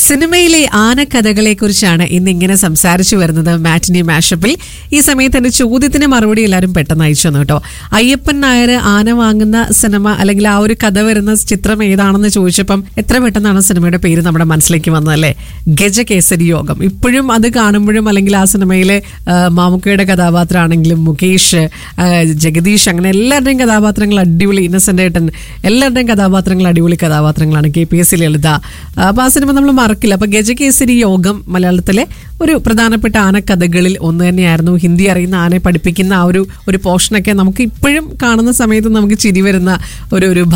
സിനിമയിലെ ആനക്കഥകളെ കുറിച്ചാണ് ഇന്ന് ഇങ്ങനെ സംസാരിച്ചു വരുന്നത് മാറ്റിനി മാഷപ്പിൽ ഈ സമയത്ത് എന്റെ ചോദ്യത്തിന് മറുപടി എല്ലാവരും പെട്ടെന്ന് അയച്ചു തന്നു കേട്ടോ അയ്യപ്പൻ നായർ ആന വാങ്ങുന്ന സിനിമ അല്ലെങ്കിൽ ആ ഒരു കഥ വരുന്ന ചിത്രം ഏതാണെന്ന് ചോദിച്ചപ്പം എത്ര പെട്ടെന്നാണ് സിനിമയുടെ പേര് നമ്മുടെ മനസ്സിലേക്ക് വന്നതല്ലേ ഗജകേസരി യോഗം ഇപ്പോഴും അത് കാണുമ്പോഴും അല്ലെങ്കിൽ ആ സിനിമയിലെ ആ, മാമുക്കയുടെ കഥാപാത്രമാണെങ്കിലും മുകേഷ് ആ, ജഗദീഷ് അങ്ങനെ എല്ലാവരുടെയും കഥാപാത്രങ്ങൾ അടിപൊളി ഇന്നസെന്റ് ഏട്ടൻ എല്ലാവരുടെയും കഥാപാത്രങ്ങൾ അടിപൊളി കഥാപാത്രങ്ങളാണ് K P S C Lalitha അപ്പൊ ആ സിനിമ നമ്മൾ മറക്കില്ല അപ്പൊ ഗജകേസരി യോഗം മലയാളത്തിലെ ഒരു പ്രധാനപ്പെട്ട ആനക്കഥകളിൽ ഒന്ന് തന്നെയായിരുന്നു ഹിന്ദി അറിയുന്ന ആനയെ പഠിപ്പിക്കുന്ന ആ ഒരു ഒരു പോർഷനൊക്കെ നമുക്ക് ഇപ്പോഴും കാണുന്ന സമയത്ത് നമുക്ക് ചിരി വരുന്ന ഒരു ഒരു